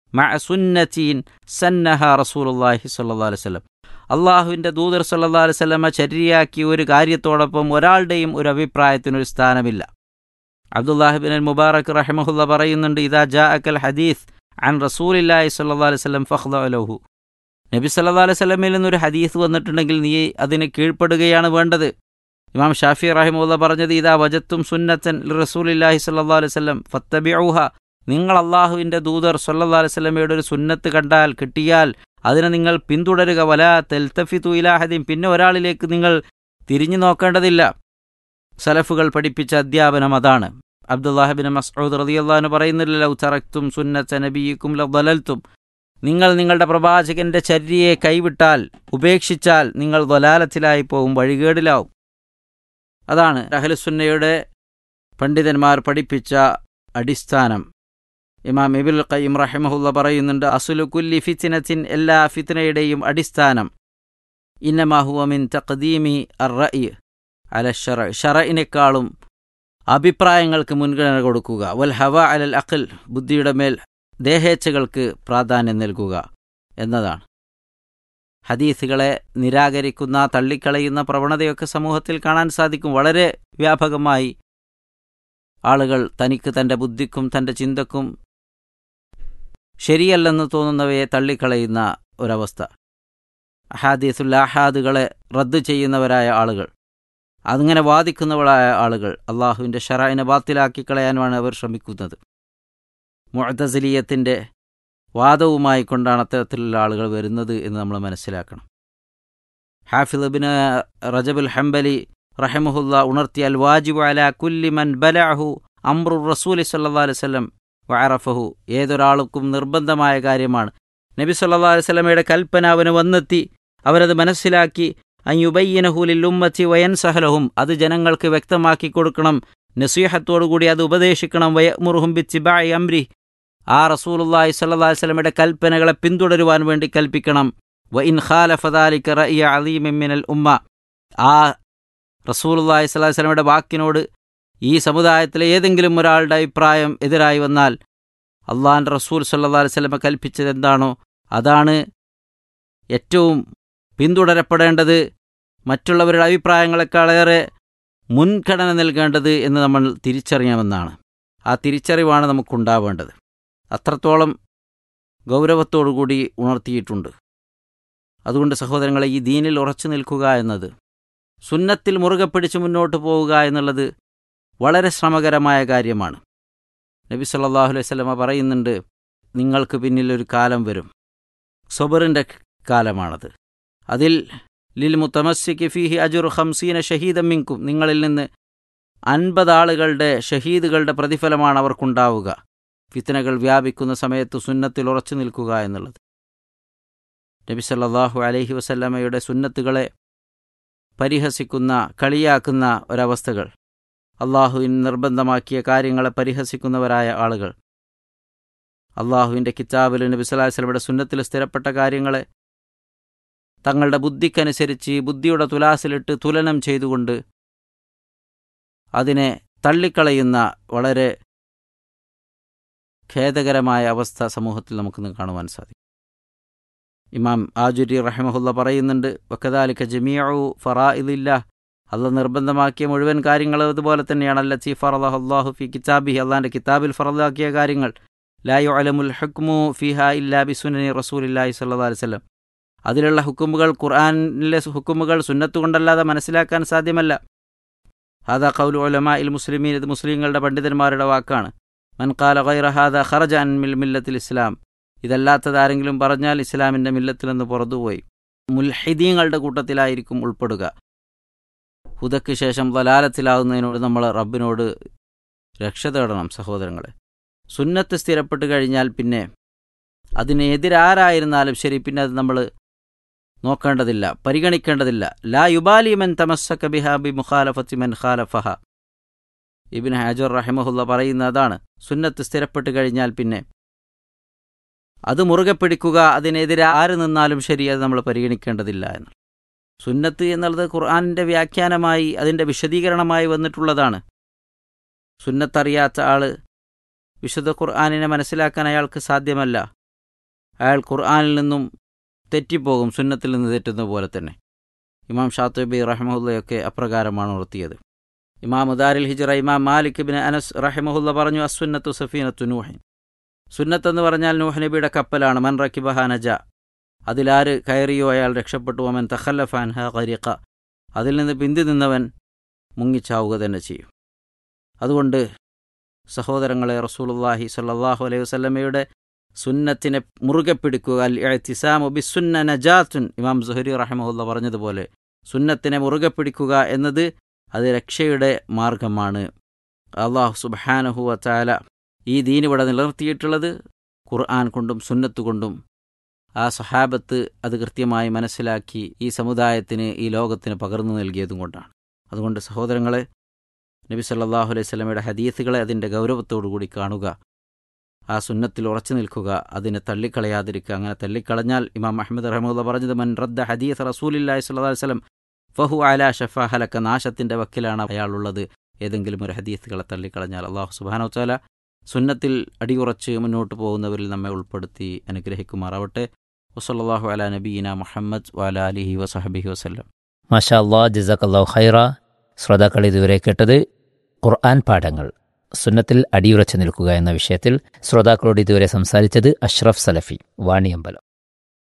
മഅ സുന്നത്തീൻ സന്നഹ റസൂലുള്ളാഹി സ്വല്ലല്ലാഹു അലൈഹി വസല്ലം അള്ളാഹുവിൻ്റെ ദൂതർ സല്ലല്ലാഹു അലൈഹി വസല്ലമ ചര്യയാക്കിയ ഒരു കാര്യത്തോടൊപ്പം ഒരാളുടെയും ഒരു അഭിപ്രായത്തിനൊരു സ്ഥാനമില്ല അബ്ദുല്ലാഹിബിൻ അൽ മുബാറക് റഹിമഹുല്ല പറയുന്നുണ്ട് ഇതാ ജാ അക്കൽ ഹദീസ് അൻ റസൂലില്ലാഹി സല്ലല്ലാഹു അലൈഹി വസല്ലം ഫഖ്ദ ലഹു നബി സല്ലല്ലാഹു അലൈഹി വസല്ലമയിൽ നിന്നൊരു ഹദീസ് വന്നിട്ടുണ്ടെങ്കിൽ നീ അതിന് കീഴ്പ്പെടുകയാണ് വേണ്ടത് ഇമാം ഷാഫി റഹിമുല്ല പറഞ്ഞത് ഇതാ വജത്തും സുന്നത്തൻ റസൂലില്ലാഹി സല്ലല്ലാഹു അലൈഹി വസല്ലം ഫത്തബിഊഹ നിങ്ങൾ അള്ളാഹുവിൻ്റെ ദൂതർ സല്ലല്ലാഹു അലൈഹി വസല്ലമയുടെ ഒരു സുന്നത്ത് കണ്ടാൽ കിട്ടിയാൽ അതിനെ നിങ്ങൾ പിന്തുടരുക വല തെൽത്തഫിത്തു ഇലാഹദീൻ പിന്നെ ഒരാളിലേക്ക് നിങ്ങൾ തിരിഞ്ഞു നോക്കേണ്ടതില്ല സലഫുകൾ പഠിപ്പിച്ച അധ്യാപനം അതാണ് അബ്ദുല്ലാഹിബിൻ മസ്ഊദ് റളിയല്ലാഹു പറയുന്നില്ലല്ലോ തറക്തും സുന്നത്ത നബിയിക്കും ലദലൽത്തും നിങ്ങൾ നിങ്ങളുടെ പ്രവാചകന്റെ ചര്യയെ കൈവിട്ടാൽ ഉപേക്ഷിച്ചാൽ നിങ്ങൾ ദലാലത്തിലായി പോവും വഴികേടിലാവും അതാണ് അഹ്ലുസുന്നയുടെ പണ്ഡിതന്മാർ പഠിപ്പിച്ച അടിസ്ഥാനം ഇമാം ഇബിൽ ഖയ്യിം റഹിമഹുല്ല പറയുന്നുണ്ട് അസുലു കുല്ലി ഫിത്തിനത്തിൻ എല്ലാ ഫിത്തിനയുടെയും അടിസ്ഥാനം ഇന്നമാഹുവ മിൻ തഖദീമി അർ റഅയ് അല ഷറ ഷറയിനേക്കാളും അഭിപ്രായങ്ങൾക്ക് മുൻഗണന കൊടുക്കുക വൽ ഹവ അലൽ അഖിൽ ബുദ്ധിയുടെ മേൽ ദേഹേച്ഛകൾക്ക് പ്രാധാന്യം നൽകുക എന്നതാണ് ഹദീസുകളെ നിരാകരിക്കുന്ന തള്ളിക്കളയുന്ന പ്രവണതയൊക്കെ സമൂഹത്തിൽ കാണാൻ സാധിക്കും വളരെ വ്യാപകമായി ആളുകൾ തനിക്ക് തൻ്റെ ബുദ്ധിക്കും തൻ്റെ ചിന്തക്കും ശരിയല്ലെന്ന് തോന്നുന്നവയെ തള്ളിക്കളയുന്ന ഒരവസ്ഥ അഹാദീസുൽ അഹാദുകളെ റദ്ദ് ചെയ്യുന്നവരായ ആളുകൾ അങ്ങനെ വാദിക്കുന്നവരായ ആളുകൾ അള്ളാഹുവിൻ്റെ ഷറായിനെ ബാത്തിലാക്കി കളയാനുമാണ് അവർ ശ്രമിക്കുന്നത് മുഅത്തസിലിയത്തിൻ്റെ വാദവുമായി കൊണ്ടാണ് അത്തരത്തിലുള്ള ആളുകൾ വരുന്നത് എന്ന് നമ്മൾ മനസ്സിലാക്കണം ഹാഫിദ് റജബുൽ ഹംബലി റഹമുല്ല ഉണർത്തിയ അൽ വാജിബു അല കുല്ലി മൻ ബലഅഹു അമ്രു റസൂലി സല്ലാ അലൈവല്ലം വഅറഫഹു ഏതൊരാൾക്കും നിർബന്ധമായ കാര്യമാണ് നബി സല്ലാ അലൈവല്ലമയുടെ കൽപ്പന അവന് വന്നെത്തി അവരത് മനസ്സിലാക്കി അയ്യുബയ്യനഹുലിൽ ഉമ്മത്തി വയൻ സഹലഹും അത് ജനങ്ങൾക്ക് വ്യക്തമാക്കി കൊടുക്കണം നസീഹത്തോടുകൂടി അത് ഉപദേശിക്കണം വയമുറുഹും ബിച്ചിബായി അംരി ആ റസൂലുല്ലാഹി സല്ലാ വല്ലമയുടെ കൽപ്പനകളെ പിന്തുടരുവാൻ വേണ്ടി കൽപ്പിക്കണം വ ഇൻ ഖാലഫദാലിക റഅയ അലീമിമിനൽ ഉമ്മ ആ റസൂലുല്ലാഹി സ്വല്ലല്ലാഹി വസല്ലമയുടെ വാക്കിനോട് ഈ സമുദായത്തിലെ ഏതെങ്കിലും ഒരാളുടെ അഭിപ്രായം എതിരായി വന്നാൽ അള്ളാഹാൻ്റെ റസൂൽ സല്ലല്ലാഹി അലൈഹി വസല്ലമ കൽപ്പിച്ചത് എന്താണോ അതാണ് ഏറ്റവും പിന്തുടരപ്പെടേണ്ടത് മറ്റുള്ളവരുടെ അഭിപ്രായങ്ങളെക്കാളേറെ മുൻഗണന നൽകേണ്ടത് എന്ന് നമ്മൾ തിരിച്ചറിയാമെന്നാണ് ആ തിരിച്ചറിവാണ് നമുക്കുണ്ടാവേണ്ടത് അത്രത്തോളം ഗൗരവത്തോടുകൂടി ഉണർത്തിയിട്ടുണ്ട് അതുകൊണ്ട് സഹോദരങ്ങളെ ഈ ദീനിൽ ഉറച്ചു നിൽക്കുക എന്നത് സുന്നത്തിൽ മുറുകെ പിടിച്ച് മുന്നോട്ട് പോവുക എന്നുള്ളത് വളരെ ശ്രമകരമായ കാര്യമാണ് നബി സല്ലല്ലാഹു അലൈഹി വസല്ലമ പറയുന്നുണ്ട് നിങ്ങൾക്ക് പിന്നിൽ ഒരു കാലം വരും സൊബറിൻ്റെ കാലമാണത് അതിൽ ലിൽ മുത്തമസ്സിക്ക് ഫീഹി അജുർ ഹംസീന ഷഹീദം മിങ്കും നിങ്ങളിൽ നിന്ന് അൻപത് ആളുകളുടെ ഷഹീദുകളുടെ പ്രതിഫലമാണ് അവർക്കുണ്ടാവുക ഫിത്തനകൾ വ്യാപിക്കുന്ന സമയത്ത് സുന്നത്തിൽ ഉറച്ചു നിൽക്കുക എന്നുള്ളത് നബി സല്ലല്ലാഹു അലൈഹി വസല്ലമയുടെ സുന്നത്തുകളെ പരിഹസിക്കുന്ന കളിയാക്കുന്ന ഒരവസ്ഥകൾ അള്ളാഹുവിൻ നിർബന്ധമാക്കിയ കാര്യങ്ങളെ പരിഹസിക്കുന്നവരായ ആളുകൾ അള്ളാഹുവിൻ്റെ കിതാബിൽ നബി സല്ലല്ലാഹു അലൈഹി വസല്ലമയുടെ സുന്നത്തിൽ സ്ഥിരപ്പെട്ട കാര്യങ്ങളെ തങ്ങളുടെ ബുദ്ധിക്കനുസരിച്ച് ബുദ്ധിയുടെ തുലാസിലിട്ട് തുലനം ചെയ്തുകൊണ്ട് അതിനെ തള്ളിക്കളയുന്ന വളരെ ഖേദകരമായ അവസ്ഥ സമൂഹത്തിൽ നമുക്കിന്ന് കാണുവാൻ സാധിക്കും ഇമാം ആജുരി റഹ്മഹുല്ല പറയുന്നുണ്ട് വക്കദാലിക്ക ജമിയു ഫറാ ഇതില്ല അല്ല നിർബന്ധമാക്കിയ മുഴുവൻ കാര്യങ്ങൾ അതുപോലെ തന്നെയാണ് അല്ല ചീ ഫറലാഹു ഫി കിതാബി അള്ളാൻ്റെ കിതാബിൽ ഫറലാക്കിയ കാര്യങ്ങൾ ലായു അലമുൽ ഹുക്മു ഫിഹ ഇല്ലാ ബിസുനനി റസൂലില്ലാഹി സല്ലാ അലിസ്ലം അതിലുള്ള ഹുക്കുമുകൾ ഖുർആാനിലെ ഹുക്കുമുകൾ സുന്നത്തുകൊണ്ടല്ലാതെ മനസ്സിലാക്കാൻ സാധ്യമല്ല ഹാദ ഖൗലു ഉലമാ ഇൽ മുസ്ലിമീൻ ഇത് മുസ്ലിങ്ങളുടെ പണ്ഡിതന്മാരുടെ വാക്കാണ് മൻ ഖാല ഗൈറ ഹാദ ഖറജ അൻ മിൽ മില്ലത്തിൽ ഇസ്ലാം ഇതല്ലാത്തത് ആരെങ്കിലും പറഞ്ഞാൽ ഇസ്ലാമിൻ്റെ മില്ലത്തിൽ നിന്ന് പുറത്തുപോയി മുൽഹിദീങ്ങളുടെ കൂട്ടത്തിലായിരിക്കും ഉൾപ്പെടുക ഹുദയ്ക്ക് ശേഷം ദലാലത്തിലാകുന്നതിനോട് നമ്മൾ റബ്ബിനോട് രക്ഷ തേടണം സഹോദരങ്ങളെ സുന്നത്ത് സ്ഥിരപ്പെട്ട് കഴിഞ്ഞാൽ പിന്നെ അതിനെതിരാരായിരുന്നാലും ശരി പിന്നെ അത് നമ്മൾ നോക്കേണ്ടതില്ല പരിഗണിക്കേണ്ടതില്ല ലാ യുബാലി മൻ തമസ്സക ബിഹാബി മുഖാലഫത്തി മൻ ഖാലഫഹ ഇബിൻ ഹാജർ റഹിമഹുല്ല പറയുന്ന അതാണ് സുന്നത്ത് സ്ഥിരപ്പെട്ട് കഴിഞ്ഞാൽ പിന്നെ അത് മുറുകെ പിടിക്കുക അതിനെതിരെ ആര് നിന്നാലും ശരി അത് നമ്മൾ പരിഗണിക്കേണ്ടതില്ല എന്ന് സുന്നത്ത് എന്നുള്ളത് ഖുർആാനിൻ്റെ വ്യാഖ്യാനമായി അതിൻ്റെ വിശദീകരണമായി വന്നിട്ടുള്ളതാണ് സുന്നത്തറിയാത്ത ആള് വിശുദ്ധ ഖുർആാനിനെ മനസ്സിലാക്കാൻ അയാൾക്ക് സാധ്യമല്ല അയാൾ ഖുർആാനിൽ നിന്നും തെറ്റിപ്പോകും സുന്നത്തിൽ നിന്ന് തെറ്റുന്ന പോലെ തന്നെ ഇമാം ഷാത്തുബി റഹ്മുല്ലയൊക്കെ അപ്രകാരമാണ് ഉണർത്തിയത് ഇമാം ഉദാരിൽ ഹിജറ ഇമാം മാലിക് ബിൻ അനസ് റഹിമഹുല്ല പറഞ്ഞു അസുന്നത്തു സഫീനത്തു നൂഹിൻ സുന്നത്തെന്ന് പറഞ്ഞാൽ നൂഹ് നബിയുടെ കപ്പലാണ് മൻ റക്കിബഹ നജ അതിലാര് കയറിയോ അയാൾ രക്ഷപ്പെട്ടു അവൻ തഖല്ലഫാൻ ഹ ഖരിഖ അതിൽ നിന്ന് പിന്തി നിന്നവൻ മുങ്ങിച്ചാവുക തന്നെ ചെയ്യും അതുകൊണ്ട് സഹോദരങ്ങളെ റസൂലുള്ളാഹി സ്വല്ലല്ലാഹു അലൈഹി വസല്ലമയുടെ സുന്നത്തിനെ മുറുകെ പിടിക്കുക അൽ ഇഅ്തിസാമു ബിസുന്ന നജാത്തുൻ ഇമാം സുഹരി റഹ്മഹുല്ല പറഞ്ഞതുപോലെ സുന്നത്തിനെ മുറുകെ പിടിക്കുക എന്നത് അത് രക്ഷയുടെ മാർഗമാണ് അള്ളാഹു സുബ്ഹാനഹു വതആല ഈ ദീൻ ഇവിടെ നിലനിർത്തിയിട്ടുള്ളത് ഖുർആൻ കൊണ്ടും സുന്നത്ത് കൊണ്ടും ആ സഹാബത്ത് അത് കൃത്യമായി മനസ്സിലാക്കി ഈ സമുദായത്തിന് ഈ ലോകത്തിന് പകർന്നു നൽകിയതും കൊണ്ടാണ് അതുകൊണ്ട് സഹോദരങ്ങളെ നബി സല്ലല്ലാഹു അലൈഹി സ്വലമയുടെ ഹദീസുകളെ അതിൻ്റെ ഗൗരവത്തോടു കൂടി കാണുക ആ സുന്നത്തിൽ ഉറച്ചു നിൽക്കുക അതിനെ തള്ളിക്കളയാതിരിക്കുക അങ്ങനെ തള്ളിക്കളഞ്ഞാൽ ഇമാം അഹമ്മദ് റഹമുല്ല പറഞ്ഞത് മൻ റദ്ദ ഹദീസ് റസൂലില്ലാഹി സ്വല്ലല്ലാഹു അലൈഹി വസല്ലം ഫഹു അല ഷഫ ഹലക്ക നാശത്തിൻ്റെ വക്കിലാണ് അയാളുള്ളത് ഏതെങ്കിലും ഒരു ഹദീസുകളെ തള്ളിക്കളഞ്ഞാൽ അള്ളാഹു സുബാനോ താല സുന്നത്തിൽ അടിയുറച്ച് മുന്നോട്ട് പോകുന്നവരിൽ നമ്മെ ഉൾപ്പെടുത്തി അനുഗ്രഹിക്കുമാറാവട്ടെ വസല്ലാഹു അല നബീന മുഹമ്മദ് വാല അലിഹി വസഹബിഹി വസ്ലം മാഷാ അള്ളാ ജസാഖല്ലാഹു ഖൈറ ശ്രോതാക്കൾ ഇതുവരെ കേട്ടത് ഖുർആൻ പാഠങ്ങൾ സുന്നത്തിൽ അടിയുറച്ചു നിൽക്കുക എന്ന വിഷയത്തിൽ ശ്രോതാക്കളോട് ഇതുവരെ സംസാരിച്ചത് അഷ്റഫ് സലഫി വാണിയമ്പലം